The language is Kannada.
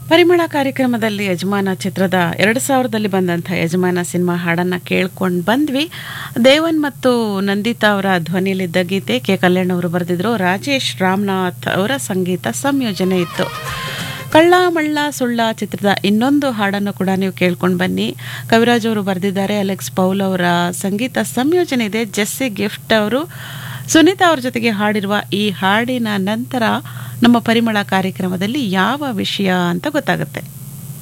ಪರಿಮಳ ಕಾರ್ಯಕ್ರಮದಲ್ಲಿ ಯಜಮಾನ ಚಿತ್ರದ ಎರಡು ಸಾವಿರದಲ್ಲಿ ಬಂದಂಥ ಯಜಮಾನ ಸಿನಿಮಾ ಹಾಡನ್ನು ಕೇಳ್ಕೊಂಡು ಬಂದ್ವಿ ದೇವನ್ ಮತ್ತು ನಂದಿತಾ ಅವರ ಧ್ವನಿಯಲ್ಲಿದ್ದ ಗೀತೆ ಕೆ ಕಲ್ಯಾಣ್ ಅವರು ಬರೆದಿದ್ರು ರಾಜೇಶ್ ರಾಮನಾಥ್ ಅವರ ಸಂಗೀತ ಸಂಯೋಜನೆ ಇತ್ತು ಕಳ್ಳ ಮಳ್ಳ ಸುಳ್ಳ ಚಿತ್ರದ ಇನ್ನೊಂದು ಹಾಡನ್ನು ಕೂಡ ನೀವು ಕೇಳ್ಕೊಂಡು ಬನ್ನಿ ಕವಿರಾಜ್ ಅವರು ಬರೆದಿದ್ದಾರೆ ಅಲೆಕ್ಸ್ ಪೌಲ್ ಅವರ ಸಂಗೀತ ಸಂಯೋಜನೆ ಇದೆ ಜೆಸ್ಸಿ ಗಿಫ್ಟ್ ಅವರು ಸುನೀತಾ ಅವ್ರ ಜೊತೆಗೆ ಹಾಡಿರುವ ಈ ಹಾಡಿನ ನಂತರ ನಮ್ಮ ಪರಿಮಳ ಕಾರ್ಯಕ್ರಮದಲ್ಲಿ ಯಾವ ವಿಷಯ ಅಂತ ಗೊತ್ತಾಗುತ್ತೆ